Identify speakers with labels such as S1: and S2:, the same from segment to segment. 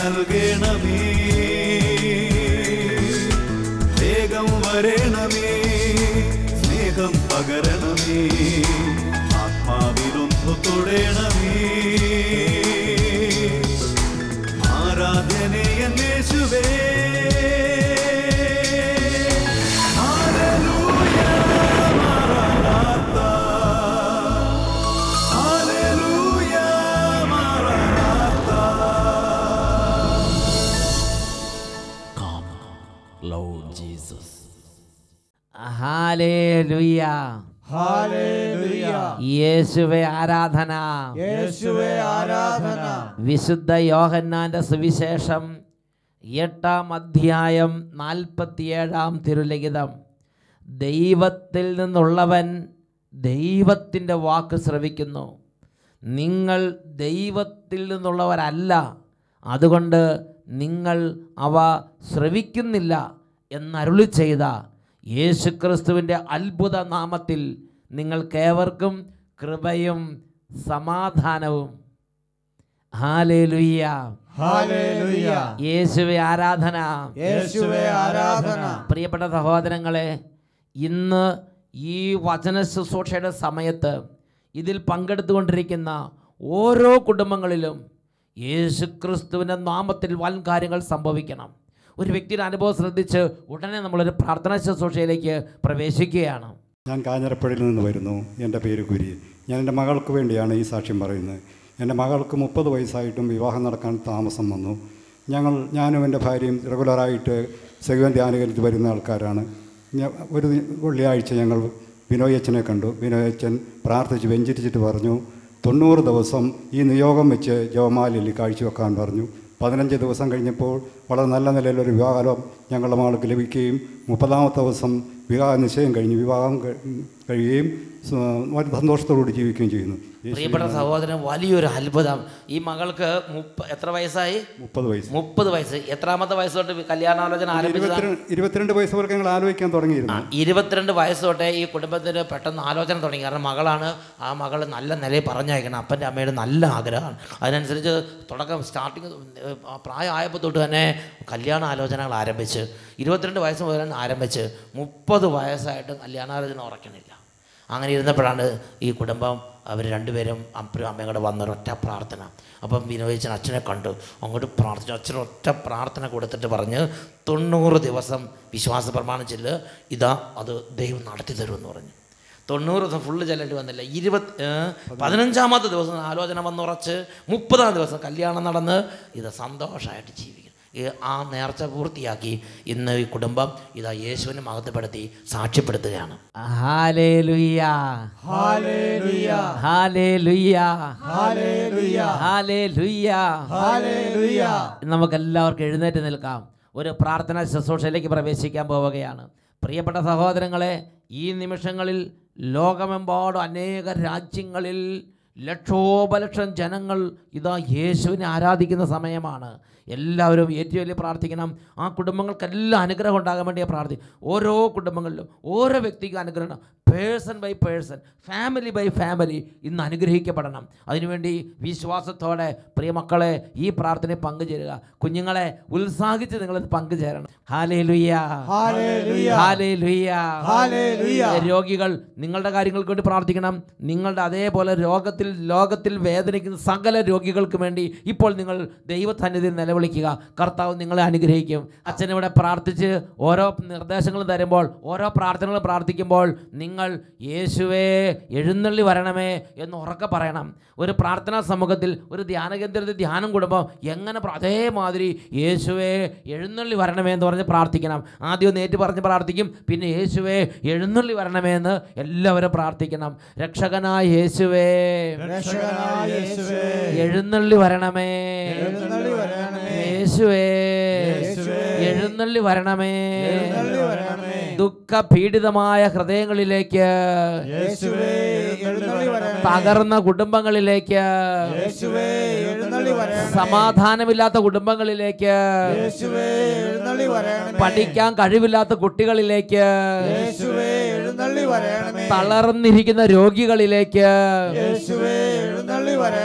S1: നൽകണമേ വേഗം വരണമേ സ്നേഹം പകരണമേ ആത്മാവിലൊന്നു തൊടണമേ ആരാധനേ യേശുവേ ഹല്ലേലൂയ മാറാനാത്ത ഹല്ലേലൂയ മാറാനാത്ത
S2: Come, Lord Jesus.
S3: ഹാലേലുയ്യ
S4: ഹാലേലുയ
S3: യേശുവെ ആരാധന
S4: യേശുവേ ആരാധന
S3: വിശുദ്ധ യോഹന്നാന്റെ സുവിശേഷം എട്ടാം അധ്യായം നാൽപ്പത്തിയേഴാം തിരുലിഖിതം ദൈവത്തിൽ നിന്നുള്ളവൻ ദൈവത്തിൻ്റെ വാക്ക് ശ്രവിക്കുന്നു നിങ്ങൾ ദൈവത്തിൽ നിന്നുള്ളവരല്ല അതുകൊണ്ട് നിങ്ങൾ അവ ശ്രവിക്കുന്നില്ല എന്നരുളി ചെയ്ത യേശുക്രിസ്തുവിൻ്റെ അത്ഭുത നാമത്തിൽ നിങ്ങൾക്കേവർക്കും കൃപയും സമാധാനവും ഹാലേലുയ്യ
S4: ഹാലേലുയ
S3: യേശുവെ ആരാധന
S4: യേശുവേ ആരാധന
S3: പ്രിയപ്പെട്ട സഹോദരങ്ങളെ ഇന്ന് ഈ വചന ശുശ്രൂഷയുടെ സമയത്ത് ഇതിൽ പങ്കെടുത്തുകൊണ്ടിരിക്കുന്ന ഓരോ കുടുംബങ്ങളിലും യേശുക്രിസ്തുവിൻ്റെ നാമത്തിൽ വൻ കാര്യങ്ങൾ സംഭവിക്കണം ഒരു വ്യക്തിയുടെ അനുഭവം ശ്രദ്ധിച്ച് ഉടനെ നമ്മളൊരു പ്രാർത്ഥനാ ശുശ്രൂഷയിലേക്ക് പ്രവേശിക്കുകയാണ്
S5: ഞാൻ കാഞ്ഞിരപ്പള്ളിയിൽ നിന്ന് വരുന്നു എൻ്റെ പേര് കുരി ഞാൻ എൻ്റെ മകൾക്ക് വേണ്ടിയാണ് ഈ സാക്ഷ്യം പറയുന്നത് എൻ്റെ മകൾക്ക് മുപ്പത് വയസ്സായിട്ടും വിവാഹം നടക്കാൻ താമസം വന്നു ഞങ്ങൾ ഞാനും എൻ്റെ ഭാര്യയും റെഗുലറായിട്ട് സെഗവൻ ധ്യാനകരത്തിൽ വരുന്ന ആൾക്കാരാണ് ഞ- ഒരു വെള്ളിയാഴ്ച ഞങ്ങൾ വിനോയച്ചനെ കണ്ടു വിനോയച്ചൻ പ്രാർത്ഥിച്ച് വെഞ്ചരിച്ചിട്ട് പറഞ്ഞു തൊണ്ണൂറ് ദിവസം ഈ നിയോഗം വെച്ച് ജവമാലിൽ കാഴ്ചവെക്കാൻ പറഞ്ഞു പതിനഞ്ച് ദിവസം കഴിഞ്ഞപ്പോൾ വളരെ നല്ല നിലയിലൊരു വിവാഹം ഞങ്ങളുടെ മകൾക്ക് ലഭിക്കുകയും മുപ്പതാമത്തെ ദിവസം വിവാഹ നിശ്ചയം കഴിഞ്ഞ് വിവാഹം കഴി- കഴിയുകയും സ- വളരെ സന്തോഷത്തോടുകൂടി ജീവിക്കുകയും ചെയ്യുന്നു
S3: പ്രിയപ്പെട്ട സഹോദരൻ വലിയൊരു അത്ഭുതം ഈ മകൾക്ക് മുപ്പ എത്ര വയസ്സായി
S5: മുപ്പത് വയസ്സ്
S3: മുപ്പത് വയസ്സ് എത്രാമത്തെ വയസ്സ് തൊട്ട് കല്യാണാലോചന ആരംഭിച്ചതാണ്
S5: ഇരുപത്തിരണ്ട് ഇരുപത്തിരണ്ട് വയസ്സ് വരെ ഞങ്ങൾ ആലോചിക്കാൻ തുടങ്ങിയിരുന്നു
S3: ഇരുപത്തിരണ്ട് വയസ്സ് തൊട്ടേ ഈ കുടുംബത്തിന് പെട്ടെന്ന് ആലോചന തുടങ്ങി കാരണം മകളാണ് ആ മകൾ നല്ല നിലയിൽ പറഞ്ഞയക്കണം അപ്പൻ്റെ അമ്മയുടെ നല്ല ആഗ്രഹമാണ് അതിനനുസരിച്ച് തുടക്കം സ്റ്റാർട്ടിങ് പ്രായമായപ്പോൾ തൊട്ട് തന്നെ കല്യാണ ആലോചനകൾ ആരംഭിച്ച് ഇരുപത്തിരണ്ട് വയസ്സ് മുതൽ ആരംഭിച്ച് മുപ്പത് വയസ്സായിട്ട് കല്യാണാലോചന ഉറക്കണില്ല അങ്ങനെ ഇരുന്നപ്പോഴാണ് ഈ കുടുംബം അവർ രണ്ടുപേരും അപ്പനും അമ്മയും കൂടെ വന്ന ഒരൊറ്റ പ്രാർത്ഥന അപ്പം വിനോദിച്ചൻ അച്ഛനെ കണ്ടു അങ്ങോട്ട് പ്രാർത്ഥിച്ചു അച്ഛൻ ഒറ്റ പ്രാർത്ഥന കൊടുത്തിട്ട് പറഞ്ഞ് തൊണ്ണൂറ് ദിവസം വിശ്വാസ പ്രമാണം ചെല്ല് ഇതാ അത് ദൈവം നടത്തി തരുമെന്ന് പറഞ്ഞു തൊണ്ണൂറ് ദിവസം ഫുള്ള് ചെല്ലേണ്ടി വന്നില്ല ഇരുപത് ഏ, പതിനഞ്ചാമത്തെ ദിവസം ആലോചന വന്നുറച്ച് മുപ്പതാം ദിവസം കല്യാണം നടന്ന് ഇത് സന്തോഷമായിട്ട് ജീവിക്കുന്നു ഈ ആ നേർച്ച പൂർത്തിയാക്കി ഇന്ന് ഈ കുടുംബം ഇതാ യേശുവിനെ മഹത്വപ്പെടുത്തി സാക്ഷ്യപ്പെടുത്തുകയാണ് ഹാലേലുയ്യ
S4: ഹാലേലുയ
S3: ഹാലേലുയ്യ
S4: ഹാലേലുയ
S3: ഹാലേലുയ്യ
S4: ഹാലേലുയ
S3: നമുക്ക് എല്ലാവർക്കും എഴുന്നേറ്റ് നിൽക്കാം ഒരു പ്രാർത്ഥനാ ശുശ്രൂഷയിലേക്ക് പ്രവേശിക്കാൻ പോവുകയാണ് പ്രിയപ്പെട്ട സഹോദരങ്ങളെ ഈ നിമിഷങ്ങളിൽ ലോകമെമ്പാടും അനേക രാജ്യങ്ങളിൽ ലക്ഷോപലക്ഷം ജനങ്ങൾ ഇതാ യേശുവിനെ ആരാധിക്കുന്ന സമയമാണ് എല്ലാവരും ഏറ്റവും വലിയ പ്രാർത്ഥിക്കണം ആ കുടുംബങ്ങൾക്കെല്ലാം അനുഗ്രഹം ഉണ്ടാകാൻ വേണ്ടി പ്രാർത്ഥി ഓരോ കുടുംബങ്ങളിലും ഓരോ വ്യക്തിക്കും അനുഗ്രഹം person by person family by family ഇന്ന് അനുഗ്രഹിക്കപ്പെടണം അതിനുവേണ്ടി വിശ്വാസത്തോടെ പ്രിയ മക്കളെ ഈ പ്രാർത്ഥനയിൽ പങ്കുചേരുക കുഞ്ഞുങ്ങളെ ഉത്സാഹിച്ച് നിങ്ങൾ പങ്കുചേരണം ഹാലേ ലുയ്യ
S4: ഹാലേലുയ
S3: ഹാലേ ലുയ്യ
S4: ഹാലേലുയ
S3: രോഗികൾ നിങ്ങളുടെ കാര്യങ്ങൾക്ക് വേണ്ടി പ്രാർത്ഥിക്കണം നിങ്ങളുടെ അതേപോലെ രോഗത്തിൽ ലോകത്തിൽ വേദനിക്കുന്ന സകല രോഗികൾക്ക് വേണ്ടി ഇപ്പോൾ നിങ്ങൾ ദൈവസന്നിധിയിൽ നിലവിളിക്കുക കർത്താവ് നിങ്ങളെ അനുഗ്രഹിക്കും അച്ഛൻ ഇവിടെ പ്രാർത്ഥിച്ച് ഓരോ നിർദ്ദേശങ്ങളും തരുമ്പോൾ ഓരോ പ്രാർത്ഥനകളും പ്രാർത്ഥിക്കുമ്പോൾ നിങ്ങൾ യേശുവേ എഴുന്നള്ളി വരണമേ എന്ന് ഉറക്കെ പറയണം ഒരു പ്രാർത്ഥനാ സമൂഹത്തിൽ ഒരു ധ്യാന കേന്ദ്രത്തിൽ ധ്യാനം കൂടുമ്പോൾ എങ്ങനെ പ്ര- അതേമാതിരി യേശുവേ എഴുന്നള്ളി വരണമേ എന്ന് പറഞ്ഞ് പ്രാർത്ഥിക്കണം ആദ്യം ഒന്ന് ഏറ്റു പറഞ്ഞ് പ്രാർത്ഥിക്കും പിന്നെ യേശുവേ എഴുന്നള്ളി വരണമേ എന്ന് എല്ലാവരും പ്രാർത്ഥിക്കണം രക്ഷകനായ യേശുവേ
S4: രക്ഷകനായ യേശുവേ
S3: എഴുന്നള്ളി വരണമേ
S4: എഴുന്നള്ളി വരണമേ
S3: യേശുവേ
S4: യേശുവേ
S3: എഴുന്നള്ളി വരണമേ
S4: എഴുന്നള്ളി വരണമേ
S3: ദുഃഖ പീഡിതമായ ഹൃദയങ്ങളിലേക്ക്
S4: യേശുവേ എഴുന്നള്ളി വരണമേ
S3: തകർന്ന കുടുംബങ്ങളിലേക്ക്
S4: യേശുവേ എഴുന്നള്ളി വരണമേ
S3: സമാധാനമില്ലാത്ത കുടുംബങ്ങളിലേക്ക്
S4: യേശുവേ എഴുന്നള്ളി വരണമേ
S3: പഠിക്കാൻ കഴിവില്ലാത്ത കുട്ടികളിലേക്ക്
S4: യേശുവേ എഴുന്നള്ളി വരണമേ
S3: തളർന്നിരിക്കുന്ന രോഗികളിലേക്ക്
S4: യേശുവേ എഴുന്നള്ളി വരണമേ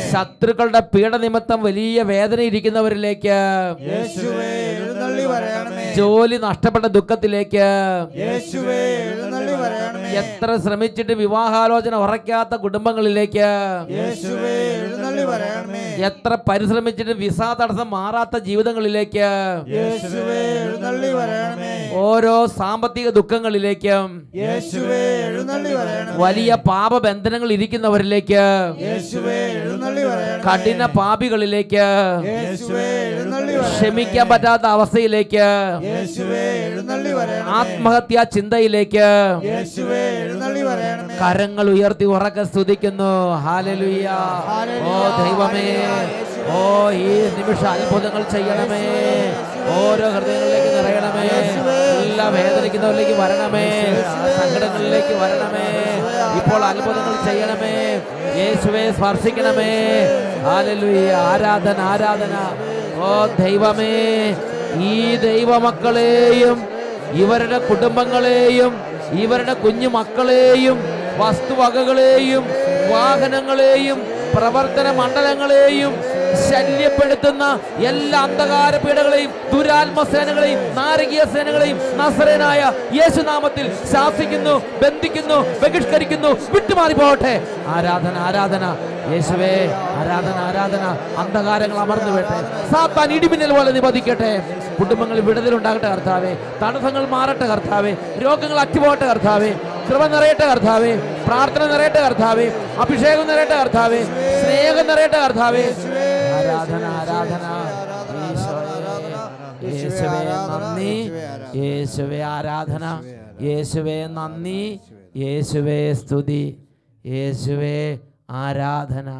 S3: ശത്രുക്കളുടെ പീഡനിമിത്തം വലിയ വേദന ഇരിക്കുന്നവരിലേക്ക്
S4: യേശുവേ എഴുന്നള്ളി വരണമേ
S3: ജോലി നഷ്ടപ്പെട്ട ദുഃഖത്തിലേക്ക്
S4: യേശുവേ എഴുന്നള്ളി വരണമേ
S3: എത്ര ശ്രമിച്ചിട്ട് വിവാഹാലോചന ഉറയ്ക്കാത്ത കുടുംബങ്ങളിലേക്ക്
S4: യേശുവേ എഴുന്നള്ളി വരണമേ
S3: എത്ര പരിശ്രമിച്ചിട്ട് വിസ തടസ്സം മാറാത്ത ജീവിതങ്ങളിലേക്ക്
S4: യേശുവേ എഴുന്നള്ളി വരണമേ
S3: ഓരോ സാമ്പത്തിക ദുഃഖങ്ങളിലേക്കും
S4: യേശുവേ എഴുന്നള്ളി വരണമേ
S3: വലിയ പാപബന്ധനങ്ങൾ ഇരിക്കുന്നവരിലേക്ക്
S4: യേശുവേ എഴുന്നള്ളി വരണമേ
S3: കഠിന പാപികളിലേക്ക്
S4: യേശുവേ എഴുന്നള്ളി വരണമേ
S3: ക്ഷമിക്കാൻ പറ്റാത്ത അവസ്ഥയിലേക്ക്
S4: യേശുവേ എഴുന്നള്ളി വരണമേ
S3: ആത്മഹത്യാ ചിന്തയിലേക്ക്
S4: യേശുവേ എഴുന്നള്ളി വരണമേ
S3: കരങ്ങൾ ഉയർത്തി ഉറക്കെ സ്തുതിക്കുന്നു ഹാലലുയ്യ ഓ ദൈവമേ ഓ ഈ നിമിഷം അത്ഭുതങ്ങൾ ചെയ്യണമേ ഓരോ ഹൃദയങ്ങളിലേക്ക് നിറയണമേ എല്ലാ വേദനിക്കുന്നവരിലേക്ക് വരണമേ സങ്കടങ്ങളിലേക്ക് വരണമേ ഇപ്പോൾ അത്ഭുതങ്ങൾ ചെയ്യണമേ യേശുവെ സ്പർശിക്കണമേ ഹാലലുയ്യ ആരാധന ആരാധന ഓ ദൈവമേ ഈ ദൈവമക്കളെയും ഇവരുടെ കുടുംബങ്ങളെയും ഇവരുടെ കുഞ്ഞു മക്കളെയും വസ്തുവകകളെയും വാഹനങ്ങളെയും പ്രവർത്തന മണ്ഡലങ്ങളെയും ശല്യപ്പെടുത്തുന്ന എല്ലാ അന്ധകാര പീഡകളെയും ദുരാത്മ സേനകളെയും നാരകീയ സേനകളെയും നസറനായ യേശുനാമത്തിൽ ശാസിക്കുന്നു ബന്ധിക്കുന്നു ബഹിഷ്കരിക്കുന്നു വിട്ടുമാറി പോകട്ടെ ആരാധന ആരാധന യേശുവേ ആരാധന ആരാധന അന്ധകാരങ്ങൾ അമർന്നു വേട്ടെ സാത്താൻ ഇടിമിന്നൽ പോലെ നിബന്ധിക്കട്ടെ കുടുംബങ്ങളിൽ വിടുതലുണ്ടാകട്ടെ കർത്താവേ തടസ്സങ്ങൾ മാറട്ടെ കർത്താവേ രോഗങ്ങൾ അറ്റുപോകട്ടെ കർത്താവേ കൃപ നിറയട്ടെ കർത്താവേ പ്രാർത്ഥന നിറയട്ടെ കർത്താവേ അഭിഷേകം നിറയട്ടെ കർത്താവേ സ്നേഹം നിറയട്ടെ കർത്താവേ ആരാധന ആരാധന യേശുവേ, യേശുവേ നന്ദി യേശുവേ ആരാധന യേശുവേ നന്ദി യേശുവേ സ്തുതി യേശുവേ ആരാധന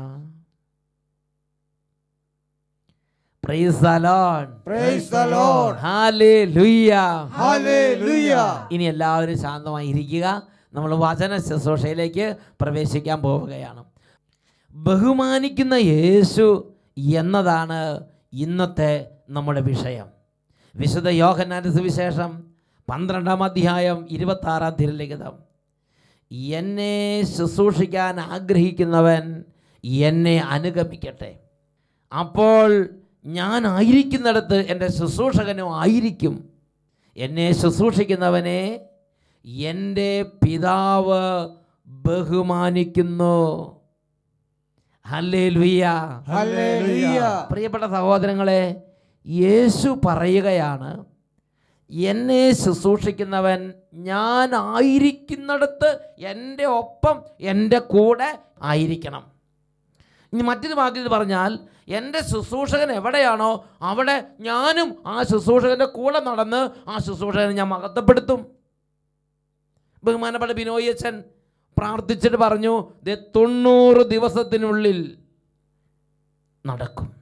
S3: praise the Lord
S4: praise the Lord
S3: ഹല്ലേലൂയ
S4: ഹല്ലേലൂയ
S3: ഇനി എല്ലാവരും ശാന്തമായി ഇരിക്കുക നമ്മൾ വചന ശുശ്രൂഷയിലേക്ക് പ്രവേശിക്കാൻ പോവുകയാണ് ബഹുമാനിക്കുന്ന യേശു എന്നതാണ് ഇന്നത്തെ നമ്മുടെ വിഷയം വിശുദ്ധ യോഹന്നാന്റെ സുവിശേഷം പന്ത്രണ്ടാം അധ്യായം ഇരുപത്തി ആറാം തിരുലിഖിതം എന്നെ ശുശ്രൂഷിക്കാൻ ആഗ്രഹിക്കുന്നവൻ എന്നെ അനുഗമിക്കട്ടെ അപ്പോൾ ഞാൻ ആയിരിക്കുന്നിടത്ത് എൻ്റെ ശുശ്രൂഷകനും ആയിരിക്കും എന്നെ ശുശ്രൂഷിക്കുന്നവനെ എൻ്റെ പിതാവ് ബഹുമാനിക്കുന്നു ഹല്ലേലൂയ
S4: ഹല്ലേലൂയ
S3: പ്രിയപ്പെട്ട സഹോദരങ്ങളെ യേശു പറയുകയാണ് എന്നെ ശുശ്രൂഷിക്കുന്നവൻ ഞാൻ ആയിരിക്കുന്നിടത്ത് എൻ്റെ ഒപ്പം എൻ്റെ കൂടെ ആയിരിക്കണം ഇനി മറ്റൊരു വാക്കിൽ പറഞ്ഞാൽ എൻ്റെ ശുശ്രൂഷകൻ എവിടെയാണോ അവിടെ ഞാനും ആ ശുശ്രൂഷകൻ്റെ കൂടെ നടന്ന് ആ ശുശ്രൂഷകനെ ഞാൻ മഹത്വപ്പെടുത്തും ബഹുമാനപ്പെട്ട ബിനോയ് അച്ഛൻ പ്രാർത്ഥിച്ചിട്ട് പറഞ്ഞു ദേ തൊണ്ണൂറ് ദിവസത്തിനുള്ളിൽ നടക്കും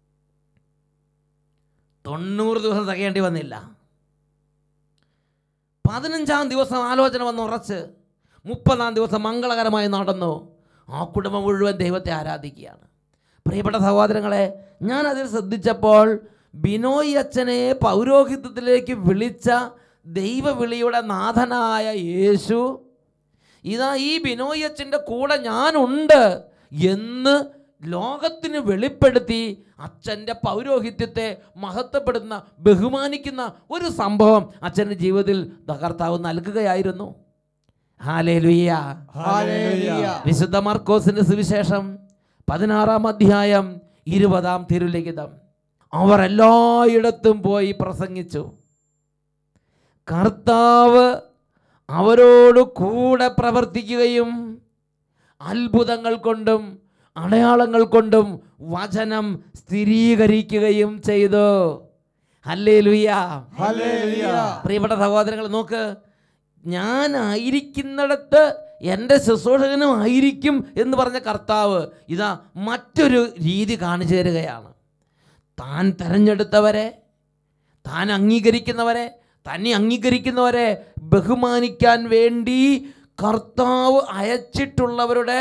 S3: തൊണ്ണൂറ് ദിവസം തികയേണ്ടി വന്നില്ല പതിനഞ്ചാം ദിവസം ആലോചന വന്ന് ഉറച്ച് മുപ്പതാം ദിവസം മംഗളകരമായി നടന്നു ആ കുടുംബം മുഴുവൻ ദൈവത്തെ ആരാധിക്കുകയാണ് പ്രിയപ്പെട്ട സഹോദരങ്ങളെ ഞാൻ അതിൽ ശ്രദ്ധിച്ചപ്പോൾ ബിനോയ് അച്ഛനെ പൗരോഹിത്യത്തിലേക്ക് വിളിച്ച ദൈവവിളിയുടെ നാഥനായ യേശു ഇതാ ഈ ബിനോയ് അച്ഛൻ്റെ കൂടെ ഞാനുണ്ട് എന്ന് ലോകത്തിന് വെളിപ്പെടുത്തി അച്ഛൻ്റെ പൗരോഹിത്യത്തെ മഹത്വപ്പെടുന്ന ബഹുമാനിക്കുന്ന ഒരു സംഭവം അച്ഛൻ്റെ ജീവിതത്തിൽ കർത്താവ് നൽകുകയായിരുന്നു ഹാലേലുയ്യ
S4: ഹല്ലേലൂയ
S3: വിശുദ്ധ മാർക്കോസിന്റെ സുവിശേഷം പതിനാറാം അധ്യായം ഇരുപതാം തിരുലിഖിതം അവർ എല്ലായിടത്തും പോയി പ്രസംഗിച്ചു കർത്താവ് അവരോട് കൂടെ പ്രവർത്തിക്കുകയും അത്ഭുതങ്ങൾ കൊണ്ടും അടയാളങ്ങൾ കൊണ്ടും വചനം സ്ഥിരീകരിക്കുകയും ചെയ്തു ഹല്ലേ
S4: ഹല്ലേലൂയ
S3: പ്രിയപ്പെട്ട സഹോദരങ്ങൾ നോക്ക് ഞാൻ ആയിരിക്കുന്നിടത്ത് എൻ്റെ ശുശ്രൂഷകനും ആയിരിക്കും എന്ന് പറഞ്ഞ കർത്താവ് ഇതാ മറ്റൊരു രീതി കാണിച്ചു തരികയാണ് താൻ തിരഞ്ഞെടുത്തവരെ താൻ അംഗീകരിക്കുന്നവരെ തന്നെ അംഗീകരിക്കുന്നവരെ ബഹുമാനിക്കാൻ വേണ്ടി കർത്താവ് അയച്ചിട്ടുള്ളവരുടെ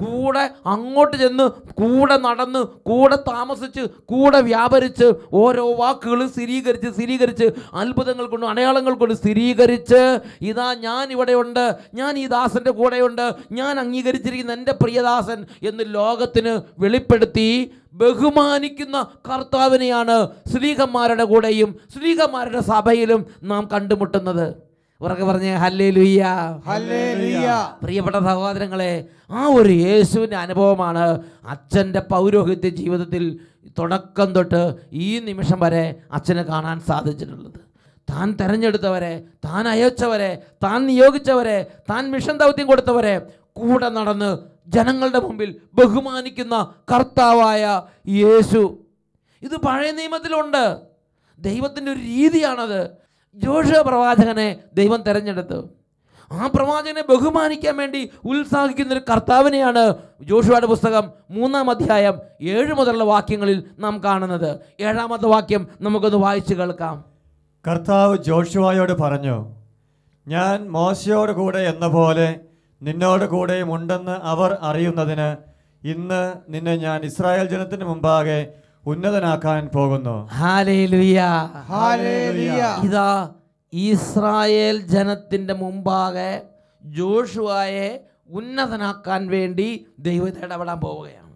S3: കൂടെ അങ്ങോട്ട് ചെന്ന് കൂടെ നടന്ന് കൂടെ താമസിച്ച് കൂടെ വ്യാപരിച്ച് ഓരോ വാക്കുകൾ സ്ഥിരീകരിച്ച് സ്ഥിരീകരിച്ച് അത്ഭുതങ്ങൾ കൊണ്ട് അടയാളങ്ങൾ കൊണ്ട് സ്ഥിരീകരിച്ച് ഇതാ ഞാൻ ഇവിടെയുണ്ട് ഞാൻ ഈ ദാസൻ്റെ കൂടെയുണ്ട് ഞാൻ അംഗീകരിച്ചിരിക്കുന്ന എൻ്റെ പ്രിയദാസൻ എന്ന് ലോകത്തിന് വെളിപ്പെടുത്തി ബഹുമാനിക്കുന്ന കർത്താവിനെയാണ് സ്ത്രീകന്മാരുടെ കൂടെയും സ്ത്രീകന്മാരുടെ സഭയിലും നാം കണ്ടുമുട്ടുന്നത് ഉറക്കെ പറഞ്ഞേ ഹല്ലേ ലുയ്യ
S4: ഹല്ലേലൂയ
S3: പ്രിയപ്പെട്ട സഹോദരങ്ങളെ ആ ഒരു യേശുവിൻ്റെ അനുഭവമാണ് അച്ഛൻ്റെ പൗരോഹിത്യ ജീവിതത്തിൽ തുടക്കം തൊട്ട് ഈ നിമിഷം വരെ അച്ഛനെ കാണാൻ സാധിച്ചിട്ടുള്ളത് താൻ തെരഞ്ഞെടുത്തവരെ താൻ അയച്ചവരെ താൻ നിയോഗിച്ചവരെ താൻ മിഷൻ ദൗത്യം കൊടുത്തവരെ കൂടെ നടന്ന് ജനങ്ങളുടെ മുമ്പിൽ ബഹുമാനിക്കുന്ന കർത്താവായ യേശു ഇത് പഴയ നിയമത്തിലുണ്ട് ദൈവത്തിൻ്റെ ഒരു രീതിയാണത് ജോഷ പ്രവാചകനെ ദൈവം തിരഞ്ഞെടുത്തു ആ പ്രവാചകനെ ബഹുമാനിക്കാൻ വേണ്ടി ഉത്സാഹിക്കുന്ന ഒരു കർത്താവിനെയാണ് ജോഷുവയുടെ പുസ്തകം മൂന്നാം അധ്യായം ഏഴ് മുതലുള്ള വാക്യങ്ങളിൽ നാം കാണുന്നത് ഏഴാമത്തെ വാക്യം നമുക്കൊന്ന് വായിച്ചു കേൾക്കാം
S6: കർത്താവ് ജോഷുവായോട് പറഞ്ഞു ഞാൻ മോശയോട് കൂടെ എന്ന പോലെ നിന്നോട് കൂടെയും ഉണ്ടെന്ന് അവർ അറിയുന്നതിന് ഇന്ന് നിന്നെ ഞാൻ ഇസ്രായേൽ ജനത്തിന് മുമ്പാകെ ഉന്നതനാക്കാൻ പോകുന്നു
S3: ഹാലേലുയ
S4: ഹല്ലേലൂയ
S3: ഇതാ ഇസ്രായേൽ ജനത്തിൻ്റെ മുമ്പാകെ ജോഷുവായെ ഉന്നതനാക്കാൻ വേണ്ടി ദൈവത്തെ ഇടപെടാൻ പോവുകയാണ്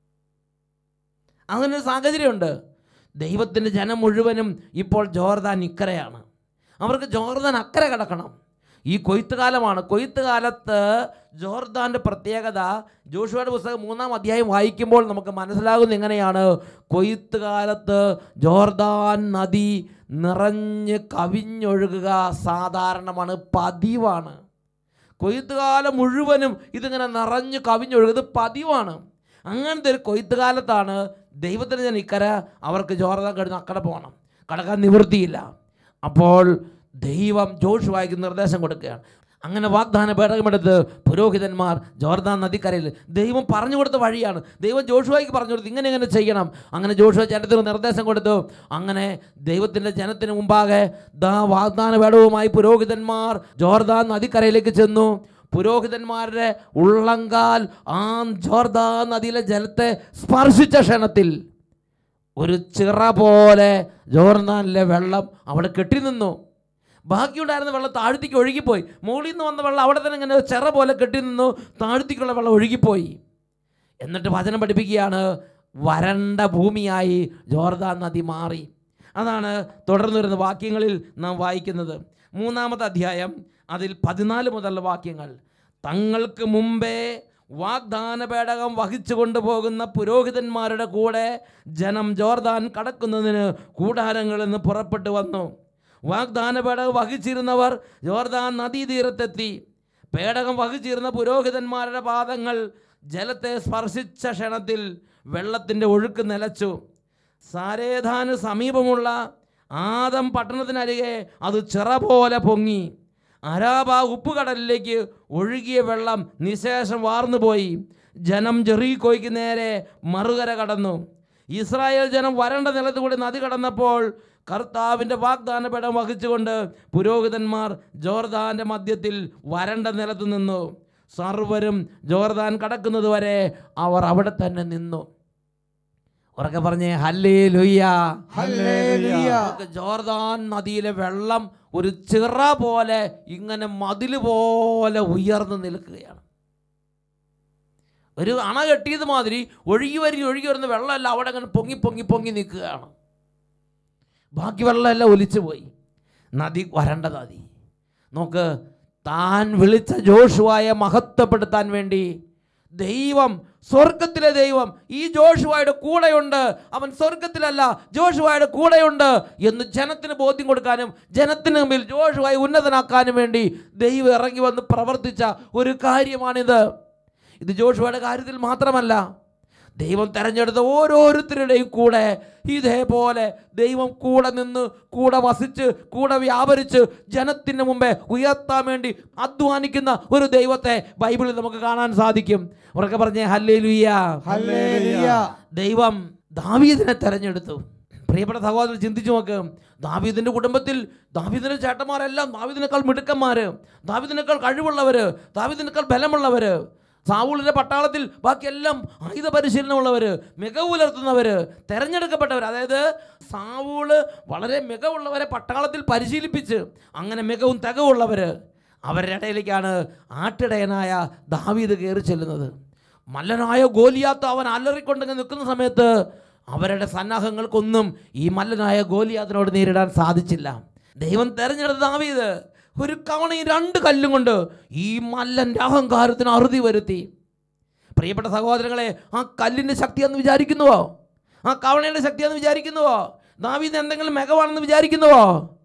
S3: അങ്ങനെ ഒരു സാഹചര്യമുണ്ട് ദൈവത്തിൻ്റെ ജനം മുഴുവനും ഇപ്പോൾ ജോർദാൻ ഇക്കരയാണ് അവർക്ക് ജോർദാൻ അക്കരെ കിടക്കണം ഈ കൊയ്ത്ത് കാലമാണ് കൊയ്ത്ത് കാലത്ത് ജോർദാൻ്റെ പ്രത്യേകത ജോഷുവയുടെ പുസ്തകം മൂന്നാം അധ്യായം വായിക്കുമ്പോൾ നമുക്ക് മനസ്സിലാകുന്ന എങ്ങനെയാണ് കൊയ്ത്ത് കാലത്ത് ജോർദാൻ നദി നിറഞ്ഞ് കവിഞ്ഞൊഴുകുക സാധാരണമാണ് പതിവാണ് കൊയ്ത്തുകാലം മുഴുവനും ഇതിങ്ങനെ നിറഞ്ഞ് കവിഞ്ഞൊഴുകുക ഇത് പതിവാണ് അങ്ങനത്തെ ഒരു കൊയ്ത്തുകാലത്താണ് ദൈവത്തിന് ഞാൻ ഇക്കര അവർക്ക് ജോർദാൻ കഴിഞ്ഞ് അക്കടെ പോകണം കടക്കാൻ നിവൃത്തിയില്ല അപ്പോൾ ദൈവം ജോഷുവായിക്ക് നിർദ്ദേശം കൊടുക്കുകയാണ് അങ്ങനെ വാഗ്ദാന പേടകമെടുത്ത് പുരോഹിതന്മാർ ജോർദാൻ നദിക്കരയിൽ ദൈവം പറഞ്ഞു കൊടുത്ത വഴിയാണ് ദൈവം ജോഷുവായിക്ക് പറഞ്ഞു കൊടുത്തു ഇങ്ങനെ ഇങ്ങനെ ചെയ്യണം അങ്ങനെ ജോഷുവ ജനത്തിന് നിർദ്ദേശം കൊടുത്തു അങ്ങനെ ദൈവത്തിൻ്റെ ജനത്തിന് മുമ്പാകെ ദാ വാഗ്ദാന പേടകവുമായി പുരോഹിതന്മാർ ജോർദാൻ നദിക്കരയിലേക്ക് ചെന്നു പുരോഹിതന്മാരുടെ ഉള്ളങ്കാൽ ആ ജോർദാൻ നദിയിലെ ജലത്തെ സ്പർശിച്ച ക്ഷണത്തിൽ ഒരു ചിറ പോലെ ജോർദാനിലെ വെള്ളം അവിടെ കെട്ടി നിന്നു ബാക്കിയുണ്ടായിരുന്ന വെള്ളം താഴ്ത്തിക്ക് ഒഴുകിപ്പോയി മുകളിൽ നിന്ന് വന്ന വെള്ളം അവിടെ തന്നെ ഇങ്ങനെ ഒരു ചിറ പോലെ കെട്ടി നിന്നു താഴ്ത്തിക്കുള്ള വെള്ളം ഒഴുകിപ്പോയി എന്നിട്ട് വചനം പഠിപ്പിക്കുകയാണ് വരണ്ട ഭൂമിയായി ജോർദാൻ നദി മാറി അതാണ് തുടർന്ന് വരുന്ന വാക്യങ്ങളിൽ നാം വായിക്കുന്നത് മൂന്നാമത്തെ അധ്യായം അതിൽ പതിനാല് മുതലുള്ള വാക്യങ്ങൾ തങ്ങൾക്ക് മുമ്പേ വാഗ്ദാന പേടകം വഹിച്ചു കൊണ്ടുപോകുന്ന പുരോഹിതന്മാരുടെ കൂടെ ജനം ജോർദാൻ കടക്കുന്നതിന് കൂടാരങ്ങളിൽ നിന്ന് പുറപ്പെട്ടു വന്നു വാഗ്ദാന പേടകം വഹിച്ചിരുന്നവർ ജോർദാൻ നദീതീരത്തെത്തി പേടകം വഹിച്ചിരുന്ന പുരോഹിതന്മാരുടെ പാദങ്ങൾ ജലത്തെ സ്പർശിച്ച ക്ഷണത്തിൽ വെള്ളത്തിൻ്റെ ഒഴുക്ക് നിലച്ചു സാരേധാന് സമീപമുള്ള ആദം പട്ടണത്തിനരികെ അത് ചിറ പോലെ പൊങ്ങി അരാബ ഉപ്പുകടലിലേക്ക് ഒഴുകിയ വെള്ളം നിശേഷം വാർന്നുപോയി ജനം ജെറീക്കോയ്ക്ക് നേരെ മറുകര കടന്നു ഇസ്രായേൽ ജനം വരണ്ട നിലത്തുകൂടി നദി കടന്നപ്പോൾ കർത്താവിൻ്റെ വാഗ്ദാന പടം വഹിച്ചുകൊണ്ട് പുരോഹിതന്മാർ ജോർദാൻ്റെ മധ്യത്തിൽ വരണ്ട നിലത്ത് നിന്നു സർവരും ജോർദാൻ കടക്കുന്നത് വരെ അവർ അവിടെ തന്നെ നിന്നു ഉറക്കെ പറഞ്ഞേ ഹല്ലേ ലുയ്യ
S4: ഹല്ലേലൂയ
S3: നമുക്ക് ജോർദാൻ നദിയിലെ വെള്ളം ഒരു ചിറ പോലെ ഇങ്ങനെ മതിൽ പോലെ ഉയർന്നു നിൽക്കുകയാണ് ഒരു അണ കെട്ടിയത് മാതിരി ഒഴുകി വരി ഒഴുകി വരുന്ന വെള്ളമെല്ലാം അവിടെ അങ്ങനെ പൊങ്ങി പൊങ്ങി പൊങ്ങി നിൽക്കുകയാണ് ബാക്കി വെള്ളമെല്ലാം ഒലിച്ചു പോയി നദി വരണ്ട നദി നോക്ക് താൻ വിളിച്ച ജോഷുവായെ മഹത്വപ്പെടുത്താൻ വേണ്ടി ദൈവം സ്വർഗത്തിലെ ദൈവം ഈ ജോഷുവായുടെ കൂടെയുണ്ട് അവൻ സ്വർഗത്തിലല്ല ജോഷുവായുടെ കൂടെയുണ്ട് എന്ന് ജനത്തിന് ബോധ്യം കൊടുക്കാനും ജനത്തിന് മുമ്പിൽ ജോഷുവായി ഉന്നതനാക്കാനും വേണ്ടി ദൈവം ഇറങ്ങി വന്ന് പ്രവർത്തിച്ച ഒരു കാര്യമാണിത് ഇത് ജോഷുവയുടെ കാര്യത്തിൽ മാത്രമല്ല ദൈവം തെരഞ്ഞെടുത്ത ഓരോരുത്തരുടെയും കൂടെ ഇതേപോലെ ദൈവം കൂടെ നിന്ന് കൂടെ വസിച്ച് കൂടെ വ്യാപരിച്ച് ജനത്തിന് മുമ്പേ ഉയർത്താൻ വേണ്ടി അധ്വാനിക്കുന്ന ഒരു ദൈവത്തെ ബൈബിളിൽ നമുക്ക് കാണാൻ സാധിക്കും ഉറക്കെ പറഞ്ഞേ ഹല്ലേ
S4: ഹല്ലേലൂയ
S3: ദൈവം ദാവീദിനെ തെരഞ്ഞെടുത്തു പ്രിയപ്പെട്ട സഹോദരൻ ചിന്തിച്ചു നോക്ക് ദാവീദിൻ്റെ കുടുംബത്തിൽ ദാവീദിൻ്റെ ചേട്ടന്മാരെല്ലാം ദാവീദിനേക്കാൾ മിടുക്കന്മാർ ദാവീദിനേക്കാൾ കഴിവുള്ളവർ ദാവീദിനേക്കാൾ ബലമുള്ളവർ സാവൂളിൻ്റെ പട്ടാളത്തിൽ ബാക്കിയെല്ലാം ആയുധ പരിശീലനമുള്ളവർ മികവ് പുലർത്തുന്നവർ തിരഞ്ഞെടുക്കപ്പെട്ടവർ അതായത് സാവൂള് വളരെ മികവുള്ളവരെ പട്ടാളത്തിൽ പരിശീലിപ്പിച്ച് അങ്ങനെ മികവും തികവുള്ളവർ അവരുടെ ഇടയിലേക്കാണ് ആട്ടിടയനായ ദാവീദ് കയറി ചെല്ലുന്നത് മല്ലനായ ഗോലിയാത്ത് അവൻ അലറിക്കൊണ്ടെങ്കിൽ നിൽക്കുന്ന സമയത്ത് അവരുടെ സന്നാഹങ്ങൾക്കൊന്നും ഈ മല്ലനായ ഗോലിയാത്തിനോട് നേരിടാൻ സാധിച്ചില്ല ദൈവം തെരഞ്ഞെടുത്ത ദാവീദ് ഒരു കവണയും രണ്ട് കല്ലും കൊണ്ട് ഈ മല്ലൻ്റെ അഹങ്കാരത്തിന് അറുതി വരുത്തി പ്രിയപ്പെട്ട സഹോദരങ്ങളെ ആ കല്ലിൻ്റെ ശക്തിയെന്ന് വിചാരിക്കുന്നുവോ ആ കവണയുടെ ശക്തിയെന്ന് വിചാരിക്കുന്നുവോ ദാവീദ് എന്തെങ്കിലും മികവാണെന്ന് വിചാരിക്കുന്നുവോ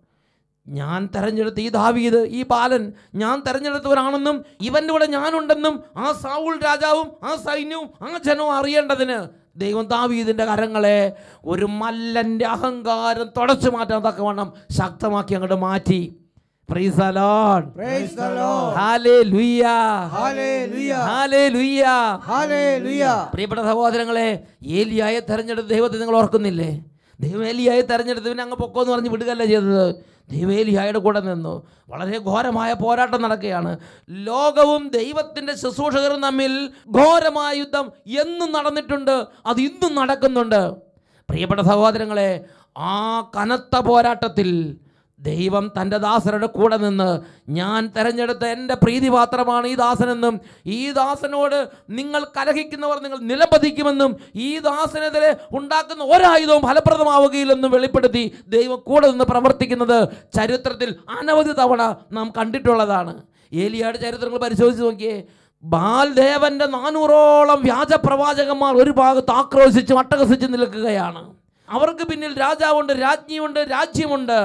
S3: ഞാൻ തെരഞ്ഞെടുത്ത ഈ ദാവീദ് ഈ ബാലൻ ഞാൻ തെരഞ്ഞെടുത്തവരാണെന്നും ഇവൻ്റെ കൂടെ ഞാനുണ്ടെന്നും ആ സാവുൾ രാജാവും ആ സൈന്യവും ആ ജനവും അറിയേണ്ടതിന് ദൈവം ദാവീദിൻ്റെ കരങ്ങളെ ഒരു മല്ലൻ്റെ അഹങ്കാരം തുടച്ചു മാറ്റാൻ തക്കവണ്ണം ശക്തമാക്കി അങ്ങോട്ട് മാറ്റി Praise the Lord.
S4: Praise the Lord.
S3: Hallelujah.
S4: Hallelujah.
S3: Hallelujah.
S4: Hallelujah.
S3: പ്രിയപ്പെട്ട സഹോദരങ്ങളെ ഏലിയായെ തെരഞ്ഞെടുത്ത ദൈവത്തെ നിങ്ങൾ ഓർക്കുന്നില്ലേ ദൈവം ഏലിയായെ തെരഞ്ഞെടുത്തവനെ അങ്ങ് പൊക്കോന്ന് പറഞ്ഞ് വിടുകയല്ല ചെയ്തത് ദൈവം ഏലിയായുടെ കൂടെ നിന്നു വളരെ ഘോരമായ പോരാട്ടം നടക്കുകയാണ് ലോകവും ദൈവത്തിൻ്റെ ശുശ്രൂഷകരും തമ്മിൽ ഘോരമായ യുദ്ധം എന്നും നടന്നിട്ടുണ്ട് അത് ഇന്നും നടക്കുന്നുണ്ട് പ്രിയപ്പെട്ട സഹോദരങ്ങളെ ആ കനത്ത പോരാട്ടത്തിൽ ദൈവം തൻ്റെ ദാസരുടെ കൂടെ നിന്ന് ഞാൻ തെരഞ്ഞെടുത്ത എൻ്റെ പ്രീതിപാത്രമാണ് ഈ ദാസനെന്നും ഈ ദാസനോട് നിങ്ങൾ കലഹിക്കുന്നവർ നിങ്ങൾ നിലപതിക്കുമെന്നും ഈ ദാസനെതിരെ ഉണ്ടാക്കുന്ന ഒരായുധവും ഫലപ്രദമാവുകയില്ലെന്നും വെളിപ്പെടുത്തി ദൈവം കൂടെ നിന്ന് പ്രവർത്തിക്കുന്നത് ചരിത്രത്തിൽ അനവധി തവണ നാം കണ്ടിട്ടുള്ളതാണ് ഏലിയാട് ചരിത്രങ്ങൾ പരിശോധിച്ച് നോക്കിയേ ബാൽദേവന്റെ നാനൂറോളം വ്യാജ പ്രവാചകന്മാർ ഒരു ഭാഗത്ത് ആക്രോശിച്ച് അട്ടഹസിച്ച് നിൽക്കുകയാണ് അവർക്ക് പിന്നിൽ രാജാവുണ്ട് രാജ്ഞിയുണ്ട് രാജ്യമുണ്ട്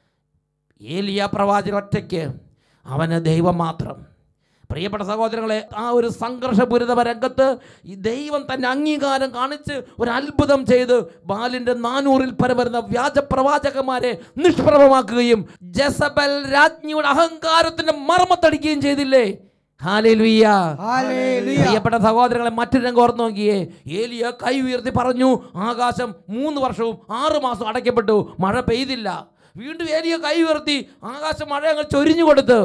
S3: ഏലിയ പ്രവാചകൻ ഒറ്റയ്ക്ക് അവന് ദൈവം മാത്രം പ്രിയപ്പെട്ട സഹോദരങ്ങളെ ആ ഒരു സംഘർഷപൂരിതമായ രംഗത്ത് ഈ ദൈവം തൻ്റെ അംഗീകാരം കാണിച്ച് ഒരു അത്ഭുതം ചെയ്ത് ബാലിൻ്റെ നാനൂറിൽ പരം വരുന്ന വ്യാജ പ്രവാചകന്മാരെ നിഷ്പ്രഭമാക്കുകയും ജസബൽ രാജ്ഞിയുടെ അഹങ്കാരത്തിൻ്റെ മർമ്മത്തടിക്കുകയും ചെയ്തില്ലേ ഹാലേലുയ്യ
S4: Hallelujah.
S3: പ്രിയപ്പെട്ട സഹോദരങ്ങളെ മറ്റൊരു രംഗം ഓർത്ത് നോക്കിയേ ഏലിയ കൈ ഉയർത്തി പറഞ്ഞു ആകാശം മൂന്ന് വർഷവും ആറ് മാസം അടയ്ക്കപ്പെട്ടു മഴ പെയ്തില്ല വീണ്ടും ഏലിയ കൈ ഉയർത്തി ആകാശം മഴ അങ്ങ് ചൊരിഞ്ഞു കൊടുത്തു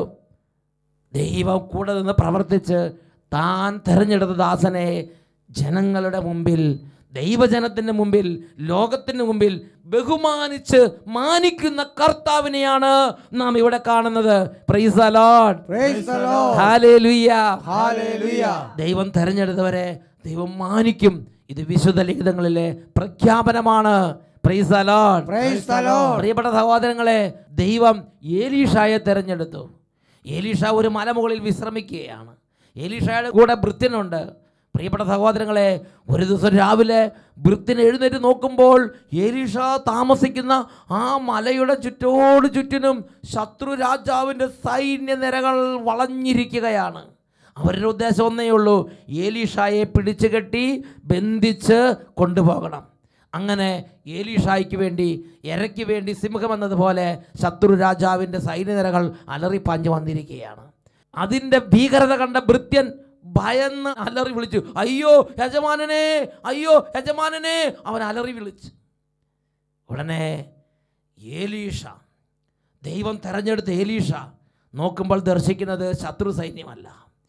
S3: ദൈവം കൂടെ നിന്ന് പ്രവർത്തിച്ച് താൻ തെരഞ്ഞെടുത്ത ദാസനെ ജനങ്ങളുടെ മുമ്പിൽ ദൈവജനത്തിൻ്റെ മുമ്പിൽ ലോകത്തിന് മുമ്പിൽ ബഹുമാനിച്ച് മാനിക്കുന്ന കർത്താവിനെയാണ് നാം ഇവിടെ കാണുന്നത് Praise the Lord.
S4: Praise the Lord.
S3: Hallelujah.
S4: Hallelujah.
S3: ദൈവം തെരഞ്ഞെടുത്തവരെ ദൈവം മാനിക്കും ഇത് വിശുദ്ധ ലിഖിതങ്ങളിലെ പ്രഖ്യാപനമാണ് Praise the Lord.
S4: Praise the Lord.
S3: പ്രിയപ്പെട്ട സഹോദരങ്ങളെ ദൈവം ഏലീഷായെ തെരഞ്ഞെടുത്തു ഏലീഷ ഒരു മലമുകളിൽ വിശ്രമിക്കുകയാണ് ഏലീഷയുടെ കൂടെ ഭൃത്യനുണ്ട് പ്രിയപ്പെട്ട സഹോദരങ്ങളെ ഒരു ദിവസം രാവിലെ ഭൃത്യൻ എഴുന്നേറ്റ് നോക്കുമ്പോൾ ഏലീഷ താമസിക്കുന്ന ആ മലയുടെ ചുറ്റോട് ചുറ്റിനും ശത്രു രാജാവിൻ്റെ സൈന്യനിരകൾ വളഞ്ഞിരിക്കുകയാണ് അവരുടെ ഉദ്ദേശം ഒന്നേ ഉള്ളൂ ഏലീഷായെ പിടിച്ചു കെട്ടി ബന്ധിച്ച് കൊണ്ടുപോകണം അങ്ങനെ ഏലീഷായ്ക്ക് വേണ്ടി ഇരയ്ക്ക് വേണ്ടി സിംഹം എന്നതുപോലെ ശത്രു രാജാവിൻ്റെ സൈന്യനിരകൾ അലറിപ്പാഞ്ഞു വന്നിരിക്കുകയാണ് അതിൻ്റെ ഭീകരത കണ്ട ഭൃത്യൻ ഭയന്ന് അലറി വിളിച്ചു അയ്യോ യജമാനനെ അയ്യോ യജമാനനെ അവൻ അലറി വിളിച്ചു ഉടനെ ഏലീഷ ദൈവം തെരഞ്ഞെടുത്ത ഏലീഷ നോക്കുമ്പോൾ ദർശിക്കുന്നത് ശത്രു സൈന്യമല്ല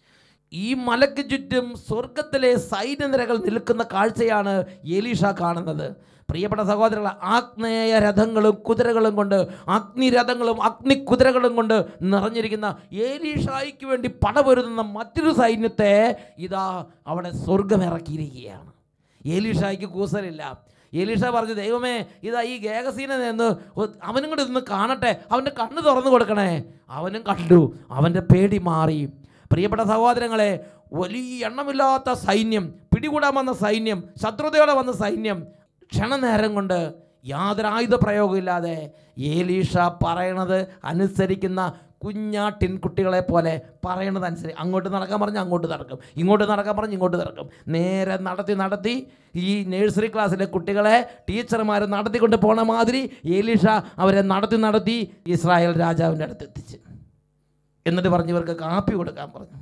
S3: ഈ മലയ്ക്ക് ചുറ്റും സ്വർഗത്തിലെ സൈന്യനിരകൾ നിൽക്കുന്ന കാഴ്ചയാണ് ഏലീഷ കാണുന്നത് പ്രിയപ്പെട്ട സഹോദരങ്ങൾ ആഗ്നേയ രഥങ്ങളും കുതിരകളും കൊണ്ട് അഗ്നിരഥങ്ങളും അഗ്നിക്കുതിരകളും കൊണ്ട് നിറഞ്ഞിരിക്കുന്ന ഏലീഷായ്ക്ക് വേണ്ടി പടപൊരുതുന്ന മറ്റൊരു സൈന്യത്തെ ഇതാ അവിടെ സ്വർഗം ഇറക്കിയിരിക്കുകയാണ് ഏലീഷായ്ക്ക് കൂസലില്ല ഏലീഷ പറഞ്ഞു ദൈവമേ ഇതാ ഈ ഗേഹസീനെ നിന്ന് ഒ- അവനും കൂടെ ഇന്ന് കാണട്ടെ അവൻ്റെ കണ്ണ് തുറന്നു കൊടുക്കണേ അവനും കണ്ടു അവൻ്റെ പേടി മാറി പ്രിയപ്പെട്ട സഹോദരങ്ങളെ വലിയ എണ്ണമില്ലാത്ത സൈന്യം പിടികൂടാൻ വന്ന സൈന്യം ശത്രുതയോടെ വന്ന സൈന്യം ക്ഷണനേരം കൊണ്ട് യാതൊരു ആയുധ പ്രയോഗമില്ലാതെ ഏലീഷ പറയണത് അനുസരിക്കുന്ന കുഞ്ഞാട്ടിൻ കുട്ടികളെ പോലെ പറയണത് അനുസരിച്ച് അങ്ങോട്ട് നടക്കാൻ പറഞ്ഞ് അങ്ങോട്ട് നടക്കും ഇങ്ങോട്ട് നടക്കാൻ പറഞ്ഞ് ഇങ്ങോട്ട് നടക്കും നേരെ നടത്തി നടത്തി ഈ നഴ്സറി ക്ലാസ്സിലെ കുട്ടികളെ ടീച്ചർമാർ നടത്തിക്കൊണ്ട് പോണ മാതിരി ഏലീഷ അവരെ നടത്തി നടത്തി ഇസ്രായേൽ രാജാവിൻ്റെ അടുത്ത് എത്തിച്ച് എന്നിട്ട് പറഞ്ഞ് ഇവർക്ക് കാപ്പി കൊടുക്കാൻ പറഞ്ഞു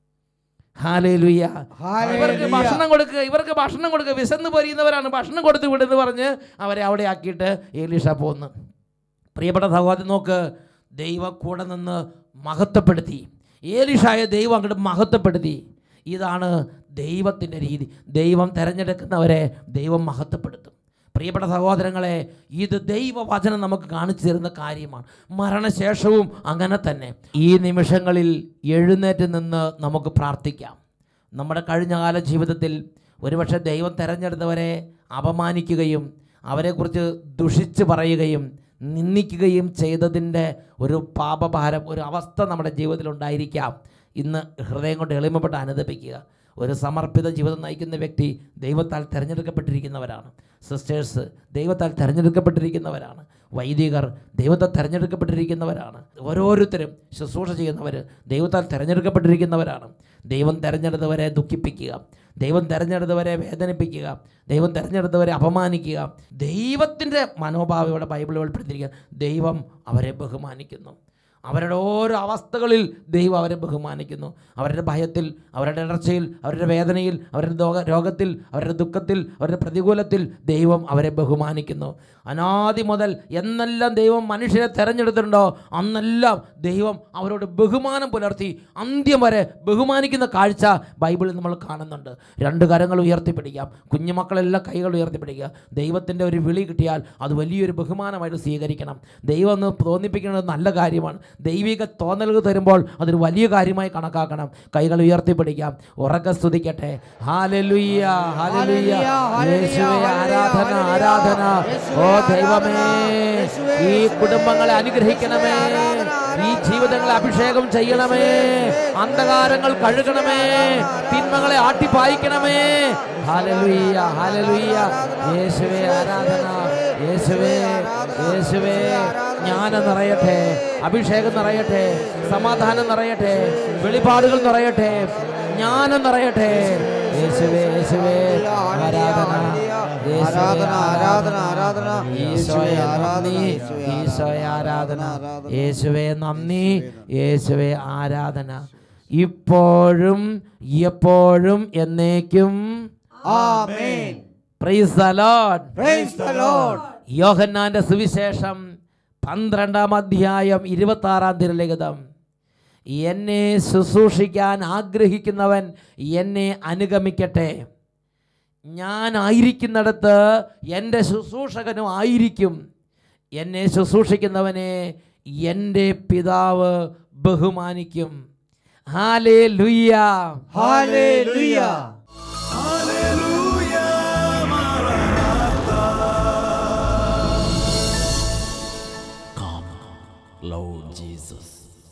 S3: ഹാലേലുയ്യ
S4: Hallelujah.
S3: ഇവർക്ക് ഭക്ഷണം കൊടുക്കുക ഇവർക്ക് ഭക്ഷണം കൊടുക്കുക വിശന്ന് പൊരിയുന്നവരാണ് ഭക്ഷണം കൊടുത്ത് വിടുന്ന് പറഞ്ഞ് അവരെ അവിടെ ആക്കിയിട്ട് ഏലീഷ പോന്നു പ്രിയപ്പെട്ട സഹോദരൻ നോക്ക് ദൈവം കൂടെ നിന്ന് മഹത്വപ്പെടുത്തി ഏലിഷായ ദൈവം അങ്ങോട്ട് മഹത്വപ്പെടുത്തി ഇതാണ് ദൈവത്തിൻ്റെ രീതി ദൈവം തിരഞ്ഞെടുക്കുന്നവരെ ദൈവം മഹത്വപ്പെടുത്തും പ്രിയപ്പെട്ട സഹോദരങ്ങളെ ഇത് ദൈവവചനം നമുക്ക് കാണിച്ചു തരുന്ന കാര്യമാണ് മരണശേഷവും അങ്ങനെ തന്നെ ഈ നിമിഷങ്ങളിൽ എഴുന്നേറ്റ് നിന്ന് നമുക്ക് പ്രാർത്ഥിക്കാം നമ്മുടെ കഴിഞ്ഞകാല ജീവിതത്തിൽ ഒരുപക്ഷെ ദൈവം തിരഞ്ഞെടുത്തവരെ അപമാനിക്കുകയും അവരെക്കുറിച്ച് ദുഷിച്ച് പറയുകയും നിന്ദിക്കുകയും ചെയ്തതിൻ്റെ ഒരു പാപഭാരം ഒരു അവസ്ഥ നമ്മുടെ ജീവിതത്തിൽ ഉണ്ടായിരിക്കാം ഇന്ന് ഹൃദയം കൊണ്ട് എളിമപ്പെട്ട് അനുദപിക്കുക ഒരു സമർപ്പിത ജീവിതം നയിക്കുന്ന വ്യക്തി ദൈവത്താൽ തിരഞ്ഞെടുക്കപ്പെട്ടിരിക്കുന്നവരാണ് സിസ്റ്റേഴ്സ് ദൈവത്താൽ തിരഞ്ഞെടുക്കപ്പെട്ടിരിക്കുന്നവരാണ് വൈദികർ ദൈവത്താൽ തിരഞ്ഞെടുക്കപ്പെട്ടിരിക്കുന്നവരാണ് ഓരോരുത്തരും ശുശ്രൂഷ ചെയ്യുന്നവർ ദൈവത്താൽ തിരഞ്ഞെടുക്കപ്പെട്ടിരിക്കുന്നവരാണ് ദൈവം തിരഞ്ഞെടുത്തവരെ ദുഃഖിപ്പിക്കുക ദൈവം തിരഞ്ഞെടുത്തവരെ വേദനിപ്പിക്കുക ദൈവം തിരഞ്ഞെടുത്തവരെ അപമാനിക്കുക ദൈവത്തിൻ്റെ മനോഭാവം ഇവിടെ ബൈബിൾ വെളിപ്പെടുത്തിയിരിക്കുക ദൈവം അവരെ ബഹുമാനിക്കുന്നു അവരുടെ ഓരോ അവസ്ഥകളിൽ ദൈവം അവരെ ബഹുമാനിക്കുന്നു അവരുടെ ഭയത്തിൽ അവരുടെ ഇടർച്ചയിൽ അവരുടെ വേദനയിൽ അവരുടെ ദോഗ രോഗത്തിൽ അവരുടെ ദുഃഖത്തിൽ അവരുടെ പ്രതികൂലത്തിൽ ദൈവം അവരെ ബഹുമാനിക്കുന്നു അനാദി മുതൽ എന്നെല്ലാം ദൈവം മനുഷ്യരെ തെരഞ്ഞെടുത്തിട്ടുണ്ടോ അന്നെല്ലാം ദൈവം അവരോട് ബഹുമാനം പുലർത്തി അന്ത്യം വരെ ബഹുമാനിക്കുന്ന കാഴ്ച ബൈബിളിൽ നമ്മൾ കാണുന്നുണ്ട് രണ്ട് കരങ്ങൾ ഉയർത്തിപ്പിടിക്കാം കുഞ്ഞുമക്കളെല്ലാം കൈകൾ ഉയർത്തിപ്പിടിക്കുക ദൈവത്തിൻ്റെ ഒരു വിളി കിട്ടിയാൽ അത് വലിയൊരു ബഹുമാനമായിട്ട് സ്വീകരിക്കണം ദൈവം എന്ന് തോന്നിപ്പിക്കുന്നത് നല്ല കാര്യമാണ് ദൈവിക തോന്നലുകൾ തരുമ്പോൾ അതൊരു വലിയ കാര്യമായി കണക്കാക്കണം കൈകൾ ഉയർത്തിപ്പിടിക്കാം ഉറക്കെ സ്തുതിക്കട്ടെ ഹാലലുയ്യ ഹാലലുയ്യ യേശുവേ ആരാധന ആരാധന ഓ ദൈവമേ ഈ കുടുംബങ്ങളെ അനുഗ്രഹിക്കണമേ ഈ ജീവിതങ്ങളെ അഭിഷേകം ചെയ്യണമേ അന്ധകാരങ്ങൾ കഴുകണമേ തിന്മകളെ ആട്ടിപ്പായിക്കണമേ ഹാലലുയ്യ ഹാലലുയ്യ യേശുവേ ആരാധന യേശുവേ യേശുവേ ജ്ഞാനം നിറയട്ടെ അഭിഷേകം നിറയട്ടെ സമാധാനം നിറയട്ടെ വെളിപാടുകൾ നിറയട്ടെ ജ്ഞാനം നിറയട്ടെ യേശുവേ യേശുവേ ആരാധന യേശുവേ
S4: ആരാധന, ആരാധന, ആരാധന.
S3: ഈശോയെ
S4: യേശുവേ ആരാധന,
S3: നന്ദി
S4: യേശുവേ
S3: ഈശോയെ ആരാധന
S4: ആരാധന.
S3: യേശുവേ നന്ദി യേശുവേ ആരാധന ഇപ്പോഴും എപ്പോഴും എന്നേക്കും
S4: ആമേൻ
S3: praise the Lord
S4: praise the Lord
S3: യോഹന്നാന്റെ സുവിശേഷം പന്ത്രണ്ടാം അധ്യായം ഇരുപത്തി ആറാം തിരുലിഖിതം എന്നെ ശുശ്രൂഷിക്കാൻ ആഗ്രഹിക്കുന്നവൻ എന്നെ അനുഗമിക്കട്ടെ ഞാൻ ആയിരിക്കുന്നിടത്ത് എൻ്റെ ശുശ്രൂഷകനും ആയിരിക്കും എന്നെ ശുശ്രൂഷിക്കുന്നവനെ എൻ്റെ പിതാവ് ബഹുമാനിക്കും ഹാലേ ലുയ്യ
S4: ഹല്ലേലൂയ
S1: ഹല്ലേലൂയ മാറാനാത്ത
S2: Come, Lord Jesus.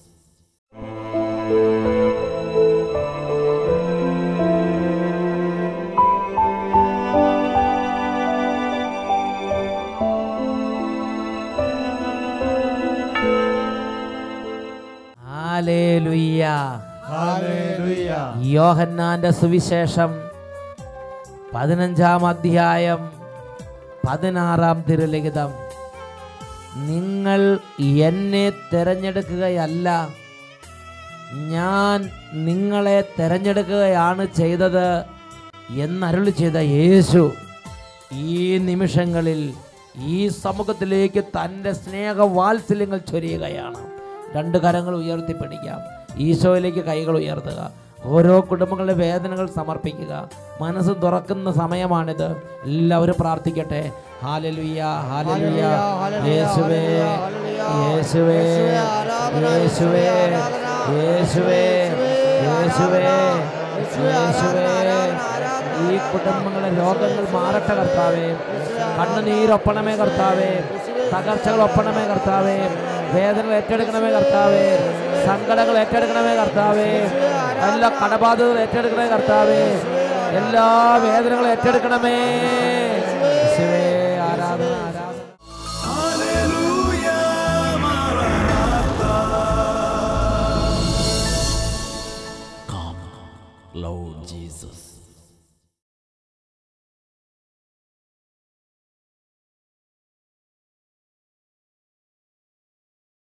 S3: ഹാലേ ലുയ്യ
S6: ഹല്ലേലൂയ
S3: യോഹന്നാന്റെ സുവിശേഷം പതിനഞ്ചാം അധ്യായം പതിനാറാം തിരുലിഖിതം നിങ്ങൾ എന്നെ തിരഞ്ഞെടുക്കുകയല്ല ഞാൻ നിങ്ങളെ തിരഞ്ഞെടുക്കുകയാണ് ചെയ്തത് എന്നരുളി ചെയ്ത യേശു ഈ നിമിഷങ്ങളിൽ ഈ സമൂഹത്തിലേക്ക് തൻ്റെ സ്നേഹവാത്സല്യങ്ങൾ ചൊരിയുകയാണ് രണ്ട് കരങ്ങൾ ഉയർത്തിപ്പിടിക്കാം ഈശോയിലേക്ക് കൈകൾ ഉയർത്തുക ഓരോ കുടുംബങ്ങളുടെ വേദനകൾ സമർപ്പിക്കുക മനസ്സ് തുറക്കുന്ന സമയമാണിത് എല്ലാവരും പ്രാർത്ഥിക്കട്ടെ ഹാലലുയ്യ ഹാലലുയ്യ യേശുവേ യേശുവേ യേശുവേ യേശുവേ യേശുവേ യേശുവേ ഈ കുടുംബങ്ങളെ രോഗങ്ങൾ മാറട്ടെ കർത്താവേ കണ്ണുനീരൊപ്പണമേ കർത്താവേ തകർച്ചകൾ ഒപ്പണമേ കർത്താവേ വേദനകൾ ഏറ്റെടുക്കണമേ കർത്താവേ സങ്കടങ്ങൾ ഏറ്റെടുക്കണമേ കർത്താവേ എല്ലാ കടബാധകൾ ഏറ്റെടുക്കണമേ കർത്താവേ എല്ലാ വേദനകളും ഏറ്റെടുക്കണമേ യേശുവേ